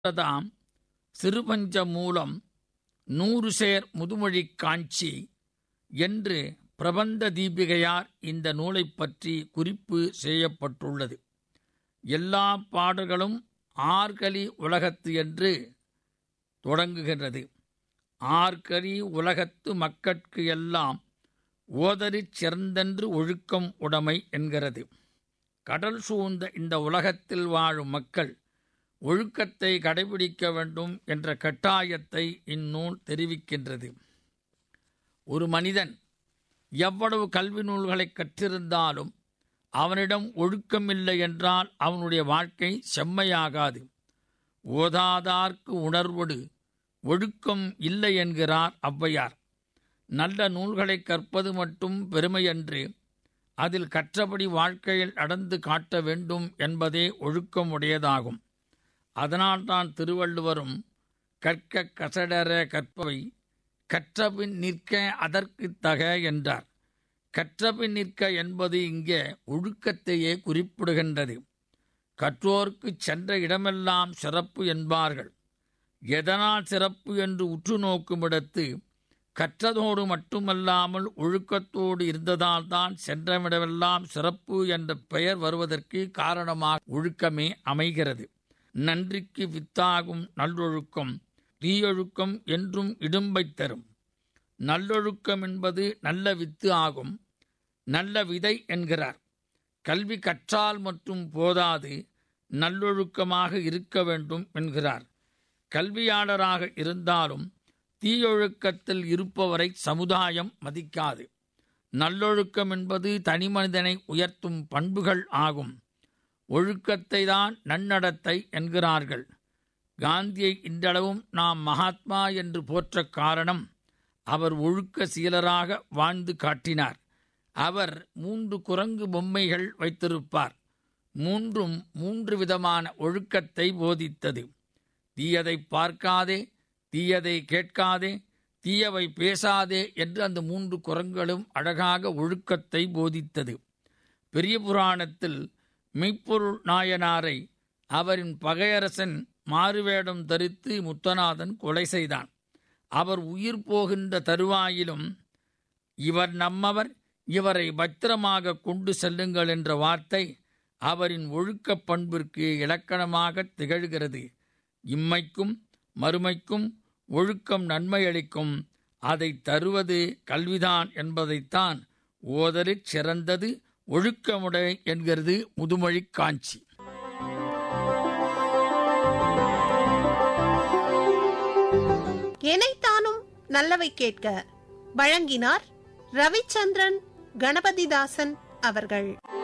தாம் சிறுபஞ்ச மூலம் நூறு சேர் முதுமொழிக் காஞ்சி என்று பிரபந்த தீபிகையார் இந்த நூலைப் பற்றி குறிப்பு செய்யப்பட்டுள்ளது எல்லா பாடல்களும் ஆர்கலி உலகத்து என்று தொடங்குகின்றது ஆர்கலி உலகத்து மக்கட்கு எல்லாம் ஓதரிற் சிறந்தென்று ஒழுக்கம் உடைமை என்கிறது கடல் சூழ்ந்த இந்த உலகத்தில் வாழும் மக்கள் ஒழுக்கத்தை கடைபிடிக்க வேண்டும் என்ற கட்டாயத்தை இந்நூல் தெரிவிக்கின்றது ஒரு மனிதன் எவ்வளவு கல்வி நூல்களை கற்றிருந்தாலும் அவனிடம் ஒழுக்கமில்லை என்றால் அவனுடைய வாழ்க்கை செம்மையாகாது ஓதாதார்க்கு உணர்வொடு ஒழுக்கம் இல்லை என்கிறார் ஔவையார் நல்ல நூல்களை கற்பது மட்டும் பெருமையன்று அதில் கற்றபடி வாழ்க்கையில் நடந்து காட்ட வேண்டும் என்பதே ஒழுக்கம் உடையதாகும் அதனால்தான் திருவள்ளுவரும் கற்க கசடர கற்பவை கற்றபின் நிற்க அதற்கு தக என்றார் கற்றபின் நிற்க என்பது இங்கே ஒழுக்கத்தையே குறிப்பிடுகின்றது கற்றோர்க்கு சென்ற இடமெல்லாம் சிறப்பு என்பார்கள் எதனால் சிறப்பு என்று உற்று நோக்குமிடத்து கற்றதோடு மட்டுமல்லாமல் ஒழுக்கத்தோடு இருந்ததால் தான் சென்றமிடமெல்லாம் சிறப்பு என்ற பெயர் வருவதற்கு காரணமாக ஒழுக்கமே அமைகிறது நன்றிக்கு வித்தாகும் நல்லொழுக்கம் தீயொழுக்கம் என்றும் இடும்பை தரும் நல்லொழுக்கம் என்பது நல்ல வித்து ஆகும் நல்ல விதை என்கிறார் கல்வி கற்றால் மற்றும் போதாது நல்லொழுக்கமாக இருக்க வேண்டும் என்கிறார் கல்வியாளராக இருந்தாலும் தீயொழுக்கத்தில் இருப்பவரை சமுதாயம் மதிக்காது நல்லொழுக்கம் என்பது தனிமனிதனை உயர்த்தும் பண்புகள் ஆகும் ஒழுக்கத்தை தான் நன்னடத்தை என்கிறார்கள் காந்தியை இன்றளவும் நாம் மகாத்மா என்று போற்ற காரணம் அவர் ஒழுக்க சீலராக வாழ்ந்து காட்டினார் அவர் மூன்று குரங்கு பொம்மைகள் வைத்திருப்பார் மூன்றும் மூன்று விதமான ஒழுக்கத்தை போதித்தது தீயதை பார்க்காதே தீயதை கேட்காதே தீயவை பேசாதே என்று அந்த மூன்று குரங்களும் அழகாக ஒழுக்கத்தை போதித்தது பெரிய புராணத்தில் மெய்ப்பொருள் நாயனாரை அவரின் பகையரசன் மாறுவேடம் தரித்து முத்தநாதன் கொலை செய்தான் அவர் உயிர் போகின்ற தருவாயிலும் இவர் நம்மவர் இவரை பத்திரமாக கொண்டு செல்லுங்கள் என்ற வார்த்தை அவரின் ஒழுக்கப் பண்பிற்கு இலக்கணமாக திகழ்கிறது இம்மைக்கும் மறுமைக்கும் ஒழுக்கம் நன்மை அளிக்கும் அதை தருவது கல்விதான் என்பதைத்தான் ஓதலிற் சிறந்தது ஒழுக்கமுடை என்கிறது முதுமொழி காஞ்சி எனைத்தானும் நல்லவை கேட்க வழங்கினார் ரவிச்சந்திரன் கணபதிதாசன் அவர்கள்